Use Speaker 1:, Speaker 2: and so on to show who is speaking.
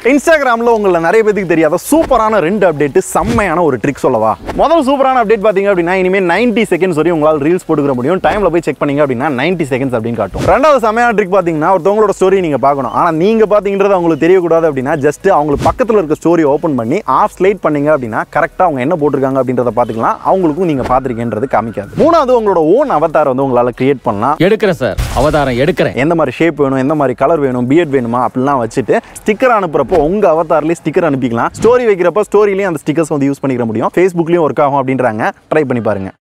Speaker 1: இன்ஸ்டாகிராமில் உங்களை நிறைய பேருக்கு தெரியாத சூப்பரான ரெண்டு அப்டேட் செம்மையான ஒரு ட்ரிக் சொல்லவா முதல் சூப்பரான அப்டேட் பார்த்தீங்க அப்படின்னா இனிமேல் 90 செகண்ட்ஸ் வரையும் உங்களால் ரீல்ஸ் போட்டுக்கிற முடியும் டைமில் போய் செக் பண்ணீங்க அப்படின்னா 90 செகண்ட்ஸ் அப்படின்னு காட்டும் ரெண்டாவது செம்மையான ட்ரிக் பார்த்தீங்கன்னா ஒருத்தவங்களோட ஸ்டோரி நீங்கள் பார்க்கணும் ஆனால் நீங்கள் பார்த்தீங்கன்றது அவங்களுக்கு தெரியக்கூடாது அப்படின்னா ஜஸ்ட் அவங்களுக்கு பக்கத்தில் இருக்க ஸ்டோரி ஓப்பன் பண்ணி ஆஃப் ஸ்லைட் பண்ணீங்க அப்படின்னா கரெக்டாக அவங்க என்ன போட்டிருக்காங்க அப்படின்றத பார்த்துக்கலாம் அவங்களுக்கும் நீங்கள் பார்த்துருக்கேன்றது காமிக்காது மூணாவது உங்களோட ஓன் அவதார் வந்து உங்களால் கிரியேட் பண்ணலாம்
Speaker 2: எடுக்கிறேன் சார் அவதாரம் எடுக்கிறேன்
Speaker 1: எந்த மாதிரி ஷேப் வேணும் எந்த மாதிரி கலர் வேணும் பிஎட் வேணுமா அப்படிலாம் வச்சுட்டு ஸ்டிக்கர் அனுப்புறப்போ உங்க அவதார்லேயே ஸ்டிக்கர் அனுப்பிக்கலாம் ஸ்டோரி வைக்கிறப்ப ஸ்டோரிலையும் அந்த ஸ்டிக்கர்ஸ் வந்து யூஸ் பண்ணிக்கிற முடியும் ஃபேஸ்புக்லையும் ஒர்க் ஆகும் அப்படின்றாங்க ட்ரை பண்ணி பாருங்க